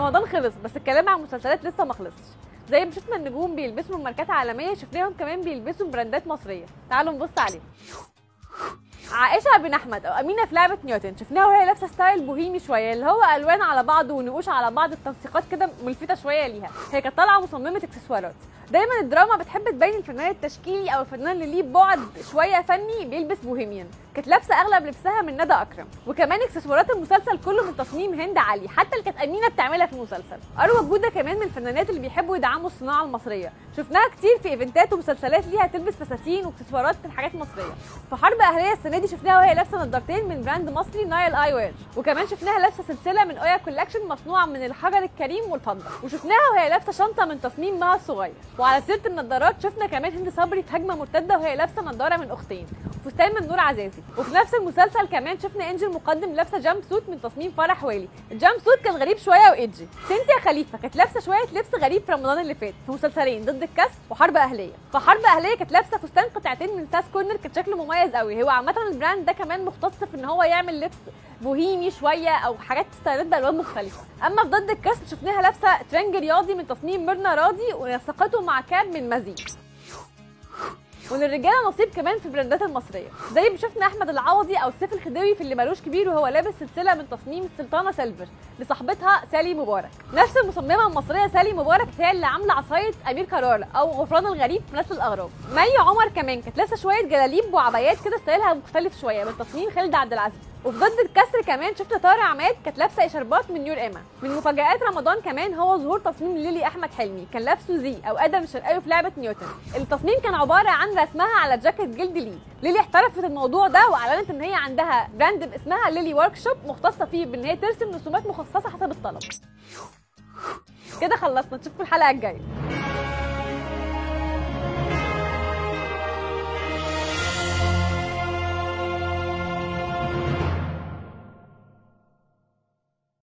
رمضان خلص بس الكلام عن المسلسلات لسه ما خلصش زي ما شفنا النجوم بيلبسوا من ماركات عالميه شفناهم كمان بيلبسوا من براندات مصريه تعالوا نبص عليهم عائشة بن أحمد أو أمينة في لعبة نيوتن شفناها وهي لابسة ستايل بوهيمي شوية اللي هو ألوان على بعض ونقوش على بعض التنسيقات كده ملفتة شوية ليها هي كانت طالعة مصممة اكسسوارات دايما الدراما بتحب تبين الفنان التشكيلي أو الفنان اللي ليه بعد شوية فني بيلبس بوهيميان كانت لابسة أغلب لبسها من ندى أكرم وكمان اكسسوارات المسلسل كله من تصميم هند علي حتى اللي كانت أمينة بتعملها في المسلسل أروى جودة كمان من الفنانات اللي بيحبوا يدعموا الصناعة المصرية شفناها كتير في ايفنتات ومسلسلات ليها تلبس فساتين واكسسوارات في الحاجات المصرية في حرب أهلية السنة دي شفناها وهي لابسه نضارتين من براند مصري نايل اي وير وكمان شفناها لابسه سلسله من اويا كولكشن مصنوعه من الحجر الكريم والفضه وشفناها وهي لابسه شنطه من تصميم مها الصغير وعلى سيره النضارات شفنا كمان هند صبري في هجمه مرتده وهي لابسه نضاره من اختين وفستان من نور عزازي وفي نفس المسلسل كمان شفنا انجل مقدم لابسه جامب سوت من تصميم فرح والي الجامب سوت كان غريب شويه وايدجي سينتيا خليفه كانت لابسه شويه لبس غريب في رمضان اللي فات في مسلسلين ضد الكسر وحرب اهليه في حرب اهليه كانت لابسه فستان قطعتين من ساس كورنر كان شكله مميز قوي هو عامه البراند ده كمان مختص في ان هو يعمل لبس بوهيمي شويه او حاجات ستايلات بالوان مختلفه اما في ضد الكسر شفناها لابسه ترنج رياضي من تصميم ميرنا راضي ونسقته مع كاب من مزيج وللرجاله نصيب كمان في البراندات المصريه زي ما شفنا احمد العوضي او سيف الخديوي في اللي مالوش كبير وهو لابس سلسله من تصميم السلطانه سيلفر لصاحبتها سالي مبارك نفس المصممه المصريه سالي مبارك هي اللي عامله عصايه امير كرارة او غفران الغريب في نسل الاغراب مي عمر كمان كانت لابسه شويه جلاليب وعبايات كده ستايلها مختلف شويه من تصميم خالد عبد العزيز وفي ضد الكسر كمان شفنا طارق عماد كانت لابسه اشاربات من نيور ايما من مفاجات رمضان كمان هو ظهور تصميم ليلي احمد حلمي كان لابسه زي او ادم الشرقاوي في لعبه نيوتن التصميم كان عباره عن رسمها على جاكيت جلد لي ليلي احترفت الموضوع ده واعلنت ان هي عندها براند باسمها ليلي ورك شوب مختصه فيه بان هي ترسم رسومات مخصصه حسب الطلب كده خلصنا نشوفكم الحلقه الجايه